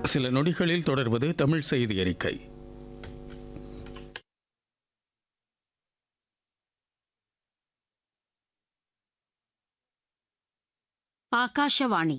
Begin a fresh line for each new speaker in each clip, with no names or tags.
சில நொடிகளில் தொடர்வது தமிழ் செய்தி அறிக்கை
ಆಕಾಶವಾಣಿ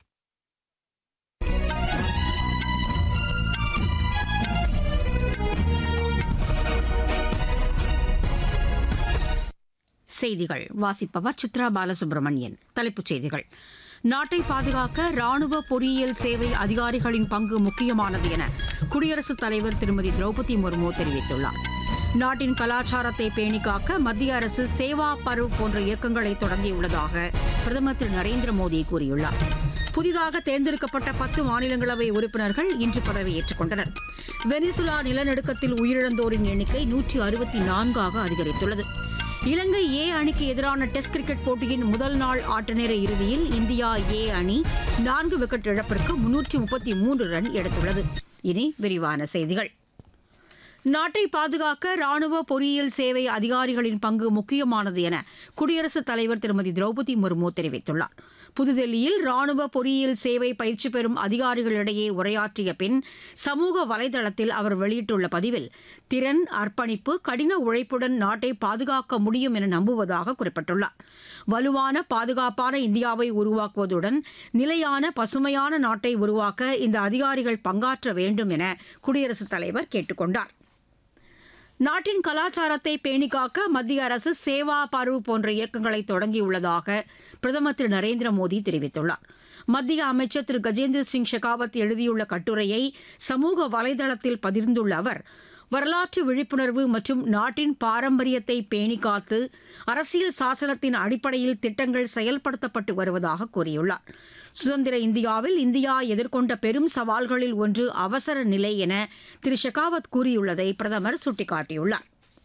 செய்திகள் வாசிப்பவர் சித்ரா பாலசுப்ரமணியன் தலைப்புச் செய்திகள் நாட்டை பாதுகாக்க ராணுவ பொறியியல் சேவை அதிகாரிகளின் பங்கு முக்கியமானது என குடியரசுத் தலைவர் திருமதி திரௌபதி முர்மு தெரிவித்துள்ளார் நாட்டின் கலாச்சாரத்தை பேணிக்காக்க மத்திய அரசு சேவா பருவ் போன்ற இயக்கங்களை தொடங்கியுள்ளதாக பிரதமர் திரு நரேந்திர மோடி கூறியுள்ளார் புதிதாக தேர்ந்தெடுக்கப்பட்ட பத்து மாநிலங்களவை உறுப்பினர்கள் இன்று பதவியேற்றுக் கொண்டனர் வெனிசுலா நிலநடுக்கத்தில் உயிரிழந்தோரின் எண்ணிக்கை நூற்றி அறுபத்தி நான்காக அதிகரித்துள்ளது இலங்கை ஏ அணிக்கு எதிரான டெஸ்ட் கிரிக்கெட் போட்டியின் முதல் நாள் ஆட்டநேர இறுதியில் இந்தியா ஏ அணி நான்கு விக்கெட் இழப்பிற்கு முன்னூற்றி முப்பத்தி மூன்று ரன் எடுத்துள்ளது இனி விரிவான செய்திகள் நாட்டை பாதுகாக்க ராணுவ பொறியியல் சேவை அதிகாரிகளின் பங்கு முக்கியமானது என குடியரசுத் தலைவர் திருமதி திரௌபதி முர்மு தெரிவித்துள்ளார் புதுதில்லியில் ராணுவ பொறியியல் சேவை பயிற்சி பெறும் அதிகாரிகளிடையே உரையாற்றிய பின் சமூக வலைதளத்தில் அவர் வெளியிட்டுள்ள பதிவில் திறன் அர்ப்பணிப்பு கடின உழைப்புடன் நாட்டை பாதுகாக்க முடியும் என நம்புவதாக குறிப்பிட்டுள்ளார் வலுவான பாதுகாப்பான இந்தியாவை உருவாக்குவதுடன் நிலையான பசுமையான நாட்டை உருவாக்க இந்த அதிகாரிகள் பங்காற்ற வேண்டும் என குடியரசுத் தலைவர் கேட்டுக் கொண்டார் நாட்டின் கலாச்சாரத்தை பேணிக்காக்க மத்திய அரசு சேவா பருவ் போன்ற இயக்கங்களை தொடங்கியுள்ளதாக பிரதமர் திரு நரேந்திர மோடி தெரிவித்துள்ளார் மத்திய அமைச்சர் திரு கஜேந்திர சிங் ஷெகாவத் எழுதியுள்ள கட்டுரையை சமூக வலைதளத்தில் பகிர்ந்துள்ள அவர் வரலாற்று விழிப்புணர்வு மற்றும் நாட்டின் பாரம்பரியத்தை பேணிக்காத்து அரசியல் சாசனத்தின் அடிப்படையில் திட்டங்கள் செயல்படுத்தப்பட்டு வருவதாக கூறியுள்ளார் சுதந்திர இந்தியாவில் இந்தியா எதிர்கொண்ட பெரும் சவால்களில் ஒன்று அவசர நிலை என திரு ஷெகாவத் கூறியுள்ளதை பிரதமர் சுட்டிக்காட்டியுள்ளார்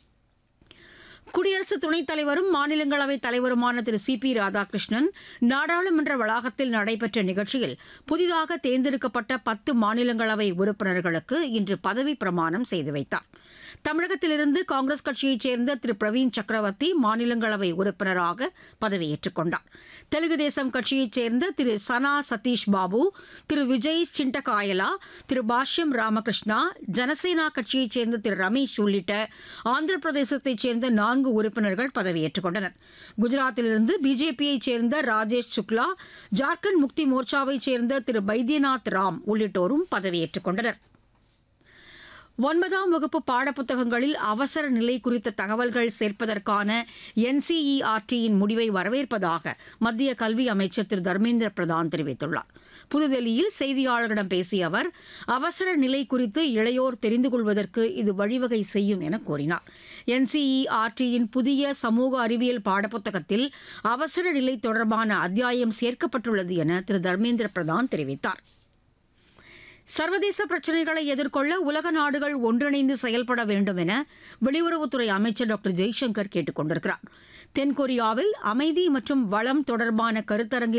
குடியரசு துணைத் தலைவரும் மாநிலங்களவை தலைவருமான திரு சி பி ராதாகிருஷ்ணன் நாடாளுமன்ற வளாகத்தில் நடைபெற்ற நிகழ்ச்சியில் புதிதாக தேர்ந்தெடுக்கப்பட்ட பத்து மாநிலங்களவை உறுப்பினர்களுக்கு இன்று பதவி பிரமாணம் செய்து வைத்தார் தமிழகத்திலிருந்து காங்கிரஸ் கட்சியைச் சேர்ந்த திரு பிரவீன் சக்கரவர்த்தி மாநிலங்களவை உறுப்பினராக பதவியேற்றுக் கொண்டார் தெலுங்கு தேசம் கட்சியைச் சேர்ந்த திரு சனா சதீஷ் பாபு திரு விஜய் சிண்டகாயலா திரு பாஷ்யம் ராமகிருஷ்ணா ஜனசேனா கட்சியைச் சேர்ந்த திரு ரமேஷ் உள்ளிட்ட ஆந்திர பிரதேசத்தைச் சேர்ந்த நான்கு உறுப்பினர்கள் பதவியேற்றுக் கொண்டனர் குஜராத்திலிருந்து பிஜேபியைச் சேர்ந்த ராஜேஷ் சுக்லா ஜார்க்கண்ட் முக்தி மோர்ச்சாவைச் சேர்ந்த திரு பைத்யநாத் ராம் உள்ளிட்டோரும் பதவியேற்றுக் கொண்டனர் ஒன்பதாம் வகுப்பு பாடப்புத்தகங்களில் அவசர நிலை குறித்த தகவல்கள் சேர்ப்பதற்கான என்சிஇஆர்டியின் முடிவை வரவேற்பதாக மத்திய கல்வி அமைச்சர் திரு தர்மேந்திர பிரதான் தெரிவித்துள்ளார் புதுதில்லியில் செய்தியாளர்களிடம் பேசிய அவர் அவசர நிலை குறித்து இளையோர் தெரிந்து கொள்வதற்கு இது வழிவகை செய்யும் என கூறினார் என்சிஇஆர்டியின் புதிய சமூக அறிவியல் பாடப்புத்தகத்தில் அவசர நிலை தொடர்பான அத்தியாயம் சேர்க்கப்பட்டுள்ளது என திரு தர்மேந்திர பிரதான் தெரிவித்தார் சர்வதேச பிரச்சினைகளை எதிர்கொள்ள உலக நாடுகள் ஒன்றிணைந்து செயல்பட வேண்டும் என வெளியுறவுத்துறை அமைச்சர் டாக்டர் ஜெய்சங்கர் கேட்டுக் கொண்டிருக்கிறார் தென்கொரியாவில் அமைதி மற்றும் வளம் தொடர்பான கருத்தரங்கில்